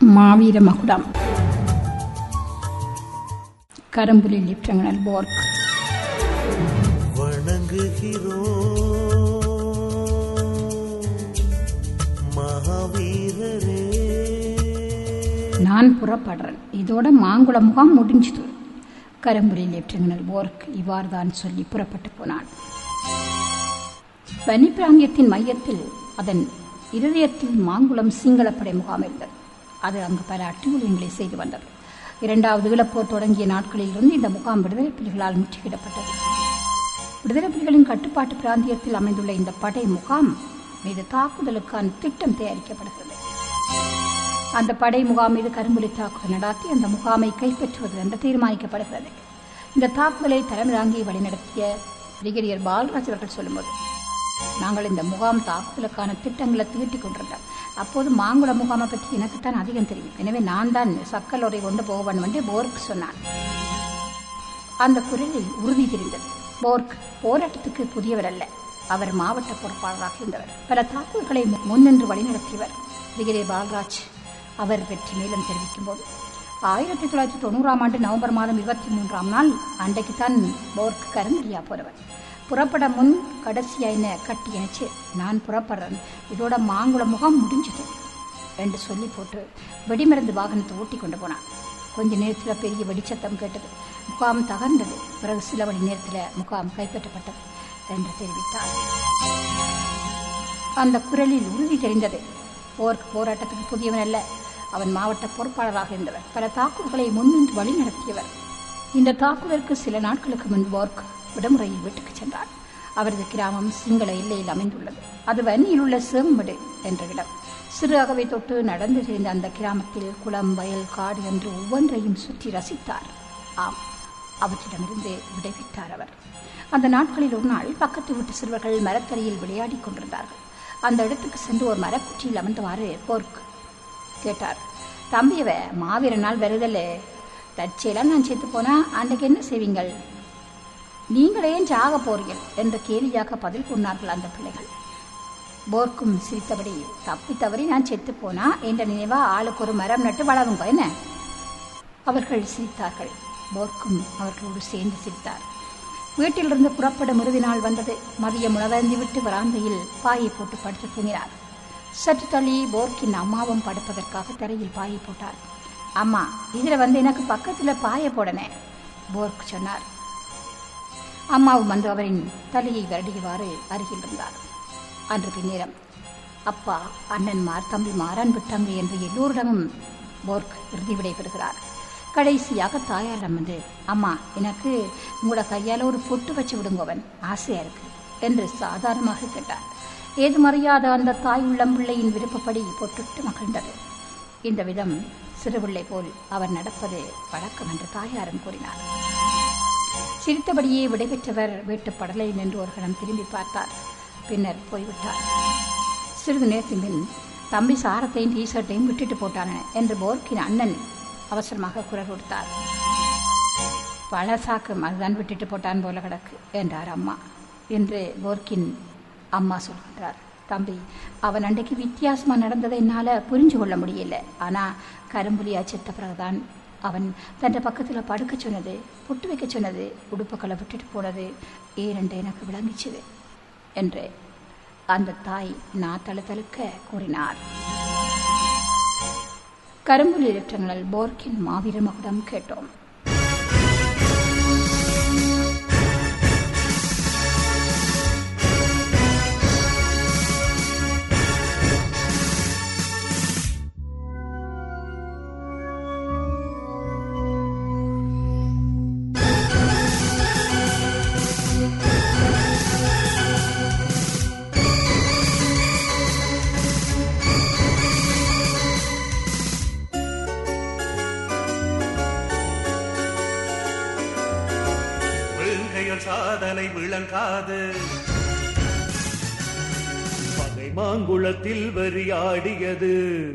மாவீர மகுடம் கரும்புலி லிப்டங்கனல் போர்க் வணங்குகிறோம் மகாவீரரே நான் புறப்படுறேன் இதோட மாங்குள முகாம் முடிஞ்சுது கரும்புலி லெப்டினல் போர்க் இவ்வாறு தான் சொல்லி புறப்பட்டு போனான் பனி பிராந்தியத்தின் மையத்தில் அதன் இருதயத்தில் மாங்குளம் சிங்களப்படை முகாம் இருந்தது அது அங்கு பல அட்டுழியங்களை செய்து வந்தது இரண்டாவது ஈழப்போர் தொடங்கிய நாட்களிலிருந்து இந்த முகாம் விடுதலை புலிகளால் முற்றுகையிடப்பட்டது விடுதலை புலிகளின் கட்டுப்பாட்டு பிராந்தியத்தில் அமைந்துள்ள இந்த படை முகாம் மீது தாக்குதலுக்கான திட்டம் தயாரிக்கப்படுகிறது அந்த படை முகாம் மீது கரும்புலி தாக்குதல் நடாத்தி அந்த முகாமை கைப்பற்றுவது என்று தீர்மானிக்கப்படுகிறது இந்த தாக்குதலை தலைமை தாங்கி வழிநடத்திய பிரிகேடியர் பாலராஜ் அவர்கள் சொல்லும்போது நாங்கள் இந்த முகாம் தாக்குதலுக்கான திட்டங்களை தீட்டிக் கொண்டிருந்தோம் அப்போது மாங்குள முகாமை பற்றி எனக்குத்தான் அதிகம் தெரியும் எனவே நான் தான் சக்கலோரை கொண்டு போவேன் என்று போர்க்கு சொன்னான் அந்த குரலில் உறுதி தெரிந்தது போர்க் போராட்டத்துக்கு புதியவர் அல்ல அவர் மாவட்ட பொறுப்பாளராக இருந்தவர் பல தாக்குதல்களை மு- முன்னின்று வழிநடத்தியவர் பிரிகேடியர் பாலராஜ் அவர் பற்றி மேலும் தெரிவிக்கும் போது ஆயிரத்தி தொள்ளாயிரத்தி தொண்ணூறாம் ஆண்டு நவம்பர் மாதம் இருபத்தி மூன்றாம் நாள் அன்றைக்குத்தான் போர்க் கருங்கடியா போறவர் புறப்பட முன் கடைசியா என்ன கட்டி இணைச்சு நான் புறப்படுறேன் இதோட மாங்குள முகாம் முடிஞ்சது என்று சொல்லி போட்டு வெடிமருந்து வாகனத்தை ஓட்டி கொண்டு போனான் கொஞ்ச நேரத்தில் பெரிய வெடிச்சத்தம் கேட்டது முகாம் தகர்ந்தது பிறகு சில மணி நேரத்தில் முகாம் கைப்பற்றப்பட்டது என்று தெரிவித்தார் அந்த குரலில் உறுதி தெரிந்தது போர்க் போராட்டத்துக்கு புதியவன் அல்ல அவன் மாவட்ட பொறுப்பாளராக இருந்தவர் பல தாக்குதல்களை முன்னின்று வழி நடத்தியவர் இந்த தாக்குதலுக்கு சில நாட்களுக்கு முன்பு போர்க் விடுமுறையில் வீட்டுக்கு சென்றார் அவரது கிராமம் சிங்கள எல்லையில் அமைந்துள்ளது அது வன்னியில் உள்ள சேம்படு என்ற இடம் சிறு அகவை தொட்டு நடந்து தெரிந்த அந்த கிராமத்தில் குளம் வயல் காடு என்று ஒவ்வொன்றையும் சுற்றி ரசித்தார் ஆம் அவற்றிடமிருந்து விடைபெற்றார் அவர் அந்த நாட்களில் ஒரு நாள் பக்கத்து வீட்டு சிறுவர்கள் மரத்தடியில் விளையாடிக் கொண்டிருந்தார்கள் அந்த இடத்துக்கு சென்று ஒரு மரக்குச்சியில் அமர்ந்தவாறு போர்க் கேட்டார் தம்பியவ மாவீர நாள் வருதல்ல தற்செயலாக நான் செத்து போனா அன்றைக்கு என்ன செய்வீங்கள் நீங்களே ஏன் சாக போறீர்கள் என்று கேலியாக பதில் கொண்டார்கள் அந்த பிள்ளைகள் போர்க்கும் சிரித்தபடி தப்பி தவறி நான் செத்து போனா என்ற நினைவா ஆளுக்கு ஒரு மரம் நட்டு வளருங்க என்ன அவர்கள் சிரித்தார்கள் போர்க்கும் அவர்களோடு சேர்ந்து சிரித்தார் வீட்டிலிருந்து புறப்படும் இறுதி நாள் வந்தது மதியம் உணவருந்தி விட்டு வராந்தையில் பாயை போட்டு படுத்து தூங்கினார் சற்று தள்ளி போர்க்கின் அம்மாவும் படுப்பதற்காக தரையில் பாயை போட்டார் அம்மா இதுல வந்து எனக்கு பக்கத்துல பாயை போடனே போர்க் சொன்னார் அம்மாவும் வந்து அவரின் தலையை வருடியவாறு அருகில் இருந்தார் அன்று பின்னேரம் அப்பா அண்ணன்மார் தம்பிமார் அன்பு தம்பி என்று எல்லோரிடமும் போர்க் இறுதி விடைபெறுகிறார் கடைசியாக தாயாரிடம் வந்து அம்மா எனக்கு உங்களோட கையால் ஒரு பொட்டு வச்சு விடுங்கவன் ஆசையா இருக்கு என்று சாதாரணமாக கேட்டார் ஏதுமறியாத அந்த தாய் உள்ளம் பிள்ளையின் விருப்பப்படி பொட்டுட்டு மகிழ்ந்தது இந்த விதம் சிறுபிள்ளை போல் அவர் நடப்பது வழக்கம் என்று தாயாரும் கூறினார் சிரித்தபடியே விடைபெற்றவர் வீட்டு படலையில் நின்று ஒரு கணம் திரும்பி பார்த்தார் பின்னர் போய்விட்டார் சிறிது நேரத்தின் பின் தம்பி சாரத்தையும் டிஷர்ட்டையும் விட்டுட்டு போட்டான என்று போர்க்கின் அண்ணன் அவசரமாக குரல் கொடுத்தார் பழசாக்கு அதுதான் விட்டுட்டு போட்டான் போல கிடக்கு என்றார் அம்மா என்று போர்க்கின் அம்மா சொல்கின்றார் தம்பி அவன் அன்றைக்கு வித்தியாசமா நடந்ததை என்னால புரிஞ்சு கொள்ள முடியல ஆனா கரும்புலியா செத்த பிறகுதான் அவன் தன் பக்கத்துல படுக்க சொன்னது பொட்டு வைக்க சொன்னது உடுப்புக்களை விட்டுட்டு போனது ஏனென்று எனக்கு விளங்கிச்சுது என்று அந்த தாய் நான் தழுத்தழுக்க கூறினார் கரும்புலி இலற்றங்கள் போர்க்கின் மாவீர மகுடம் கேட்டோம் வேங்கையர் சாதனை விளங்காது பகை மாங்குளத்தில் வெறியாடியது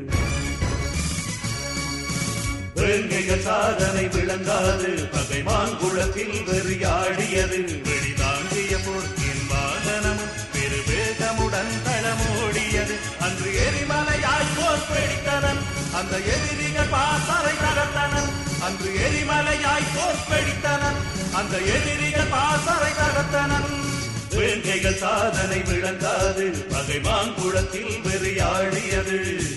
வேங்கையர் சாதனை விளங்காது பகை மாங்குளத்தில் வெறியாடியது வெளிதாங்கிய போர்க்கின் வாகனமும் பெருவேகமுடன் தளமோடியது அன்று எரிமலையாய் போர் பிடித்தனன் அந்த எதிரிகள் பாசறை தகர்த்தனன் அன்று எரிமலையாய் தோற்படித்தனன் அந்த எதிரிகள் பாசறை தகர்த்தனன் வேங்கைகள் சாதனை விளங்காது பகை மாங்குளத்தில் வெறியாடியது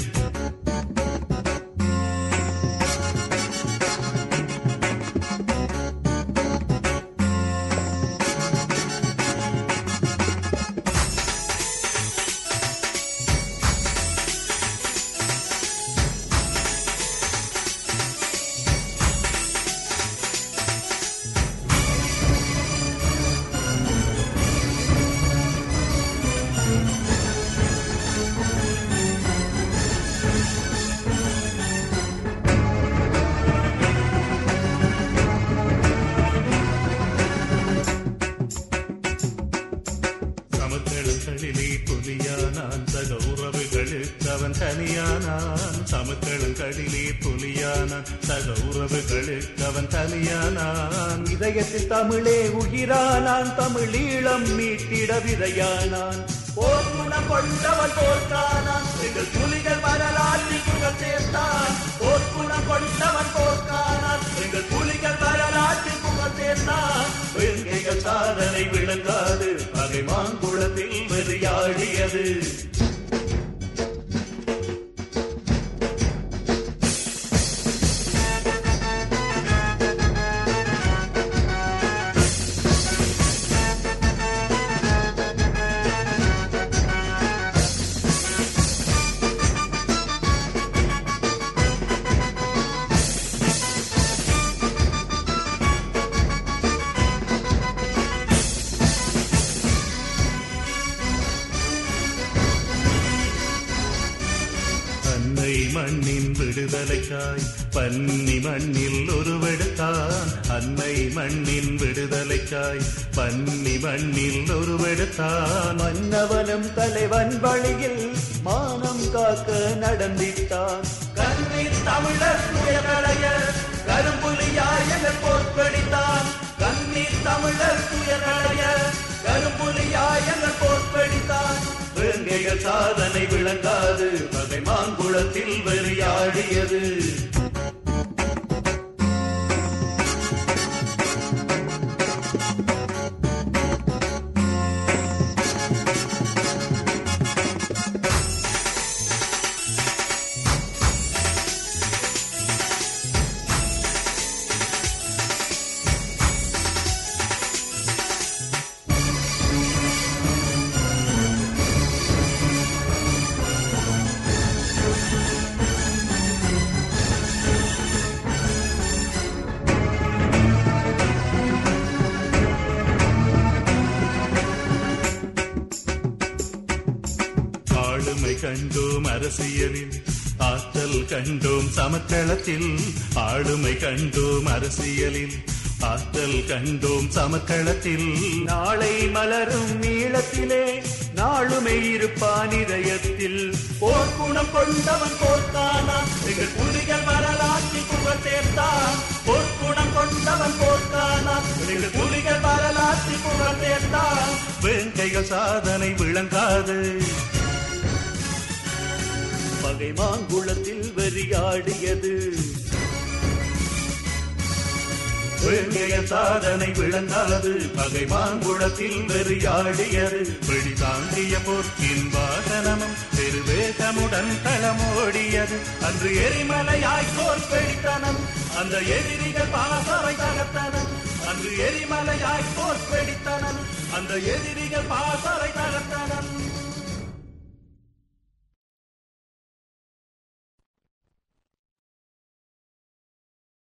சமக்களங்களிலே புலியானான் சக உறவுகளுக்கு அவன் தனியானான் சமக்களங்களிலே புலியானான் சக உறவுகளுக்கு அவன் தனியானான் இதயத்தில் தமிழே உயிரானான் தமிழீழம் மீட்டிட விதையானான் போர் குணம் கொண்டவன் போர்க்கானான் எங்கள் புலிகள் வரலாற்றில் புகழ் சேர்த்தான் போர் குணம் கொண்டவன் போர்க்கானான் எங்கள் புலிகள் வரலாற்றில் புகழ் சேர்த்தான் வேங்கைகள் சாதனை விளங்காது பகை மாங்குளத்தில் வெறியாடியது அன்னை மண்ணின் விடுதலைக்காய் பன்னி மண்ணில் உருவெடுத்தான் அன்னை மண்ணின் விடுதலைக்காய் பன்னி மண்ணில் உருவெடுத்தான் மன்னவனும் தலைவன் வழியில் மானம் காக்க நடந்திட்டான் கண்ணீர் தமிழர் துயர்களைய கரும்புலியாய் என போர்ப்படித்தான் கண்ணீர் தமிழர் துயர்களைய கரும்புலியாய் என போர்ப்படித்தான் வேங்கைகள் சாதனை விளங்காது பகை மாங்குளத்தில் வெறியாடியது ஆளுமை கண்டோம் அரசியலில் ஆற்றல் கண்டோம் சமக்களத்தில் ஆளுமை கண்டோம் அரசியலில் ஆற்றல் கண்டோம் சமக்களத்தில் நாளை மலரும் நீளத்திலே நாளுமை இருப்பான் இதயத்தில் போர்க்குணம் கொண்டவன் போர்த்தானா எங்கள் புலிகள் வரலாற்றில் புகழ் சேர்த்தான் போர்க்குணம் கொண்டவன் போர்த்தானா எங்கள் புலிகள் வரலாற்றில் புகழ் சேர்த்தான் வேங்கைகள் சாதனை விளங்காது பகை மாங்குளத்தில் வெறியாடியது வேங்கைய சாதனை விளங்காது பகை மாங்குளத்தில் வெறியாடியது பிடி தாங்கிய போர்க்கின் வாகனமும் பெருவேகமுடன் களமோடியது அன்று எரிமலையாய் போர் பெடித்தனம் அந்த எதிரிகள் பாசறை தகர்த்தனம் அன்று எரிமலையாய் போர் பெடித்தனம் அந்த எதிரிகள் பாசறை